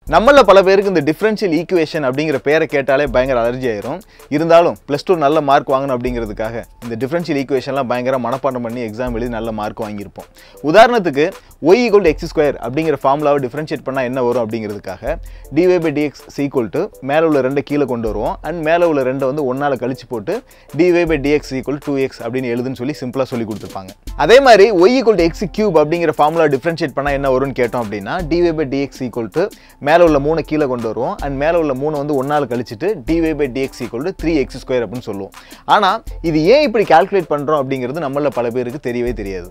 நம்மள பல பேருக்கு இந்த டிஃபரன்ஷியல் ஈக்குவேஷன் அப்படிங்கிற பேரை கேட்டாலே பயங்கர அலர்ஜி ஆயிரும் இருந்தாலும் ப்ளஸ் டூ நல்ல மார்க் வாங்கணும் அப்படிங்கிறதுக்காக இந்த டிஃபரன்ஷியல் ஈக்குவேஷன்லாம் பயங்கர மனப்பாடம் பண்ணி எக்ஸாம் எழுதி நல்ல மார்க் வாங்கியிருப்போம் உதாரணத்துக்கு ஒய் ஈக்குவல் எக்ஸ் ஸ்கொயர் அப்படிங்கிற ஃபார்முலாவை டிஃபரன்ஷியேட் பண்ணால் என்ன வரும் அப்படிங்கிறதுக்காக dy by dx equal to மேலே உள்ள ரெண்டை கீழே கொண்டு வருவோம் அண்ட் மேலே உள்ள ரெண்டை வந்து ஒன்றால் கழிச்சு போட்டு dy by dx equal to x அப்படின்னு எழுதுன்னு சொல்லி சிம்பிளாக சொல்லி கொடுத்துருப்பாங்க அதே மாதிரி y equal to x cube அப்படிங்கிற ஃபார்முலா டிஃபரன்ஷியேட் பண்ணால் என்ன வரும்னு கேட்டோம் அப்படின்னா dy by dx equal to மேலே உள்ள மூணை கீழே கொண்டு வருவோம் அண்ட் மேலே உள்ள மூணு வந்து ஒன்றால் கழிச்சிட்டு dy by dx equal to three x square அப்படின்னு சொல்லுவோம் ஆனால் இது ஏன் இப்படி கால்குலேட் பண்ணுறோம் அப்படிங்கிறது நம்மள பல பேருக்கு தெரியவே தெரியாது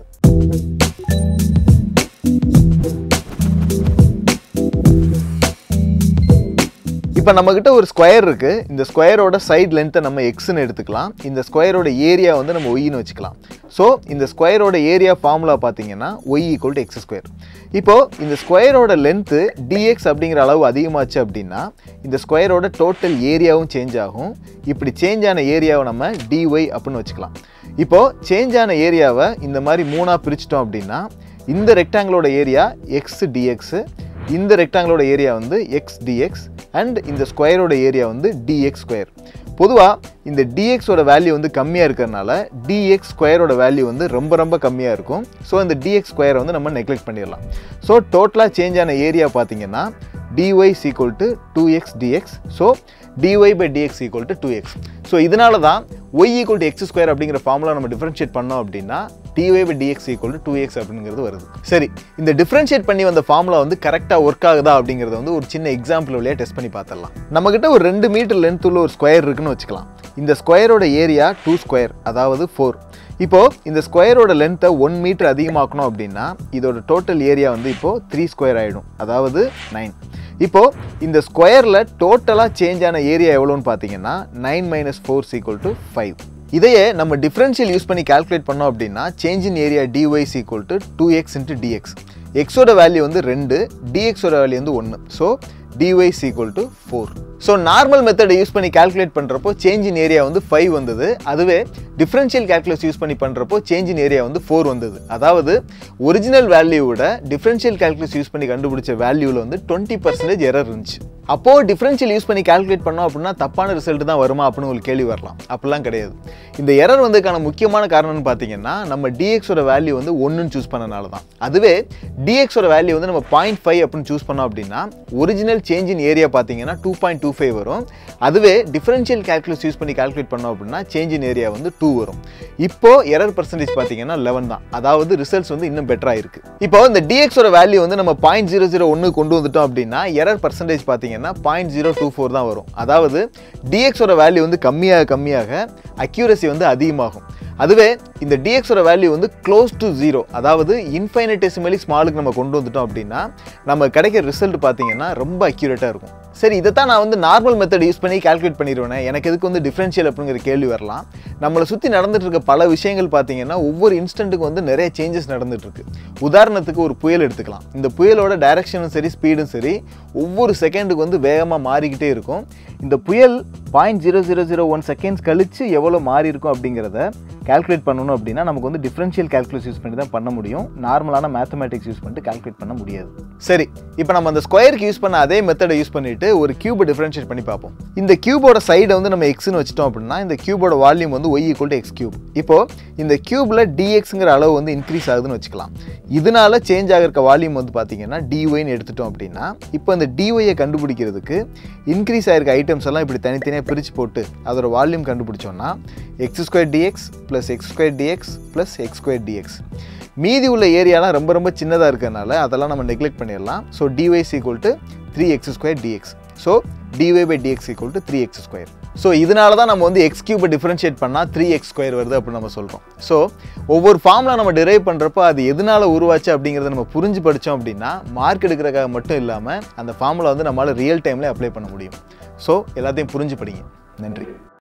இப்போ நம்மக்கிட்ட ஒரு ஸ்கொயர் இருக்கு இந்த ஸ்கொயரோட சைட் லென்த்தை நம்ம எக்ஸ்னு எடுத்துக்கலாம் இந்த ஸ்கொயரோட ஏரியா வந்து நம்ம ஒய்னு வச்சுக்கலாம் ஸோ இந்த ஸ்கொயரோட ஏரியா ஃபார்முலா பார்த்தீங்கன்னா y equal to x square இப்போ இந்த ஸ்கொயரோட லென்த்து டிஎக்ஸ் அப்படிங்கிற அளவு அதிகமாச்சு அப்படின்னா இந்த ஸ்கொயரோட டோட்டல் ஏரியாவும் சேஞ்ச் ஆகும் இப்படி சேஞ்ச் ஆன ஏரியாவை நம்ம டிஒய் அப்படின்னு வச்சுக்கலாம் இப்போ சேஞ்ச் ஆன ஏரியாவை இந்த மாதிரி மூணாக பிரிச்சிட்டோம் அப்படின்னா இந்த ரெக்டாங்கிளோட ஏரியா எக்ஸ் டிஎக்ஸு இந்த ரெக்டாங்கிளோட ஏரியா வந்து எக்ஸ் டிஎக்ஸ் அண்ட் இந்த ஸ்கொயரோட ஏரியா வந்து டிஎக்ஸ் ஸ்கொயர் பொதுவாக இந்த டிஎக்ஸோட வேல்யூ வந்து கம்மியாக இருக்கிறதுனால டிஎக்ஸ் ஸ்கொயரோட வேல்யூ வந்து ரொம்ப ரொம்ப கம்மியாக இருக்கும் ஸோ இந்த டிஎக்ஸ் ஸ்கொயரை வந்து நம்ம நெக்லெக்ட் பண்ணிடலாம் ஸோ டோட்டலாக சேஞ்ச் ஆன ஏரியா பார்த்தீங்கன்னா dy equal to 2x dx so dy by dx equal to 2x so இதனால தான் y equal to x square அப்படிங்கிற ஃபார்முலா நம்ம டிஃபரன்ஷியேட் பண்ணோம் அப்படின்னா dy by dx equal to 2x அப்படிங்கிறது வருது சரி இந்த டிஃபரன்ஷியேட் பண்ணி வந்த ஃபார்முலா வந்து கரெக்டாக ஒர்க் ஆகுதா அப்படிங்கிறத வந்து ஒரு சின்ன எக்ஸாம்பிள் வழியாக டெஸ்ட் பண்ணி பார்த்துடலாம் நம்மக்கிட்ட ஒரு ரெண்டு மீட்டர் லென்த் உள்ள ஒரு ஸ்கொயர் இருக்குன்னு வச்சுக்கலாம் இந்த ஸ்கொயரோட ஏரியா டூ ஸ்கொயர் அதாவது ஃபோர் இப்போ இந்த ஸ்கொயரோட லென்த்தை ஒன் மீட்டர் அதிகமாக்கணும் அப்படின்னா இதோட டோட்டல் ஏரியா வந்து இப்போ த்ரீ ஸ்கொயர் ஆகிடும் அதாவது நைன் இப்போ இந்த ஸ்கொயரில் டோட்டலாக சேஞ்ச் ஆன ஏரியா எவ்வளோன்னு பார்த்தீங்கன்னா nine minus four equal to five இதையே நம்ம டிஃபரன்ஷியல் யூஸ் பண்ணி கால்குலேட் பண்ணோம் அப்படின்னா change in area dy equal to two x into dx எக்ஸோட வேல்யூ வந்து ரெண்டு டிஎக்ஸோட வேல்யூ வந்து ஒன்று so dy is equal to 4 so normal மெத்தடை யூஸ் பண்ணி கால்குலேட் பண்ணுறப்போ சேஞ்ச் இன் ஏரியா வந்து ஃபைவ் வந்தது அதுவே டிஃபரன்ஷியல் கால்குலஸ் யூஸ் பண்ணி பண்ணுறப்போ சேஞ்ச் இன் ஏரியா வந்து ஃபோர் வந்தது அதாவது ஒரிஜினல் வேல்யூவோட டிஃபரன்ஷியல் கால்குலஸ் யூஸ் பண்ணி கண்டுபிடிச்ச வேல்யூவில் வந்து டுவெண்ட்டி பர்சன்டேஜ் எரர் இருந்துச்சு அப்போது டிஃபரன்ஷியல் யூஸ் பண்ணி கால்குலேட் பண்ணோம் அப்படின்னா தப்பான ரிசல்ட் தான் வருமா அப்படின்னு உங்களுக்கு கேள்வி வரலாம் அப்படிலாம் கிடையாது இந்த எரர் வந்ததுக்கான முக்கியமான காரணம்னு பார்த்தீங்கன்னா நம்ம டிஎக்ஸோட வேல்யூ வந்து ஒன்றுன்னு சூஸ் பண்ணனால தான் அதுவே டிஎக்ஸோட வேல்யூ வந்து நம்ம பாயிண்ட் ஃபைவ் அப்படின்னு சூஸ் பண்ணோம் அப்படின்னா ஒரிஜினல் சேஞ்ச் இன் ஏரியா பார்த்தீங்கன்னா டூ பாயிண்ட் டூ ஃபைவ் வரும் அதுவே டிஃபரன்ஷியல் கால்குலஸ் யூஸ் பண்ணி கால்குலேட் பண்ணோம் அப்படின்னா சேஞ்ச் இன் ஏரியா வந்து டூ வரும் இப்போ எரர் பர்சன்டேஜ் பார்த்தீங்கன்னா லெவன் தான் அதாவது ரிசல்ட்ஸ் வந்து இன்னும் பெட்டராக இருக்கு இப்போ இந்த டிஎக்ஸோட வேல்யூ வந்து நம்ம பாயிண்ட் ஜீரோ ஜீரோ ஒன்று கொண்டு வந்துட்டோம் அப்படின்னா எரர் பர்சன்டேஜ் பார்த்தீங்கன்னா பாயிண்ட் ஜீரோ டூ ஃபோர் தான் வரும் அதாவது டிஎக்ஸோட வேல்யூ வந்து கம்மியாக கம்மியாக அக்யூரசி வந்து அதிகமாகும் அதுவே இந்த டிஎக்ஸோட வேல்யூ வந்து க்ளோஸ் டு ஜீரோ அதாவது இன்ஃபைனட்டெசிமலி ஸ்மாலுக்கு நம்ம கொண்டு வந்துட்டோம் அப்படின்னா நம்ம கிடைக்கிற ரிசல்ட் பார்த்தீங்கன்னா ரொம்ப அக்யூரேட்டாக இருக்கும் சரி இதை தான் நான் வந்து நார்மல் மெத்தட் யூஸ் பண்ணி கால்குலேட் பண்ணிடுவேன் எனக்கு எதுக்கு வந்து டிஃப்ரென்ஷியல் அப்படிங்கிற கேள்வி வரலாம் நம்மளை சுற்றி நடந்துட்டு இருக்க பல விஷயங்கள் பார்த்தீங்கன்னா ஒவ்வொரு இன்ஸ்டன்ட்டுக்கு வந்து நிறைய சேஞ்சஸ் நடந்துட்டு இருக்கு உதாரணத்துக்கு ஒரு புயல் எடுத்துக்கலாம் இந்த புயலோட டைரக்ஷனும் சரி ஸ்பீடும் சரி ஒவ்வொரு செகண்டுக்கு வந்து வேகமாக மாறிக்கிட்டே இருக்கும் இந்த புயல் point zero zero zero one seconds கழிச்சு எவ்வளோ மாறி இருக்கும் அப்படிங்கிறத கால்குலேட் பண்ணணும் அப்படின்னா நமக்கு வந்து டிஃபரன்ஷியல் கால்குலஸ் யூஸ் பண்ணி தான் பண்ண முடியும் நார்மலான மேத்தமேட்டிக்ஸ் யூஸ் பண்ணிட்டு கால்குலேட் பண்ண முடியாது சரி இப்போ நம்ம அந்த ஸ்கொயருக்கு யூஸ் பண்ண அதே மெத்தடை யூஸ் பண்ணிட்டு ஒரு கியூபை டிஃபரன்ஷியேட் பண்ணி பார்ப்போம் இந்த கியூபோட சைடை வந்து நம்ம எக்ஸ்னு வச்சிட்டோம் அப்படின்னா இந்த கியூபோட வால்யூம் வந்து y equal to x cube இப்போ இந்த கியூப்ல டிஎக்ஸுங்கிற அளவு வந்து இன்க்ரீஸ் ஆகுதுன்னு வச்சுக்கலாம் இதனால சேஞ்ச் ஆகிருக்க வால்யூம் வந்து பார்த்தீங்கன்னா டிஒய்னு எடுத்துட்டோம் அப்படின்னா இப்போ இந்த டிஒயை கண்டுபிடிக்கிறதுக்கு இன்க்ரீஸ் ஆயிருக்க ஐட்டம்ஸ் எல்லாம் இப்படி தனித்தனியாக பிரித்து போட்டு அதோட வால்யூம் கண்டுபிடிச்சோம்னா x square dx plus x square dx plus x square dx மீதி உள்ள ஏரியாலாம் ரொம்ப ரொம்ப சின்னதாக இருக்கிறதுனால அதெல்லாம் நம்ம நெக்லெக்ட் பண்ணிடலாம் so dy is equal to three x square dx so dy by dx equal to three x square so இதனால தான் நம்ம வந்து எக்ஸ் கியூபை டிஃபரன்ஷியேட் பண்ணால் த்ரீ எக்ஸ் ஸ்கொயர் வருது அப்படின்னு நம்ம சொல்கிறோம் ஸோ ஒவ்வொரு ஃபார்மில் நம்ம டிரைவ் பண்ணுறப்போ அது எதனால உருவாச்சு அப்படிங்கிறத நம்ம புரிஞ்சு படித்தோம் அப்படின்னா மார்க் எடுக்கிறக்காக மட்டும் இல்லாமல் அந்த ஃபார்முலா வந்து நம்மளால் ரியல் டைமில் அப்ளை பண்ண முடியும் ஸோ எல்லாத்தையும் புரிஞ்சு படிங்க நன்றி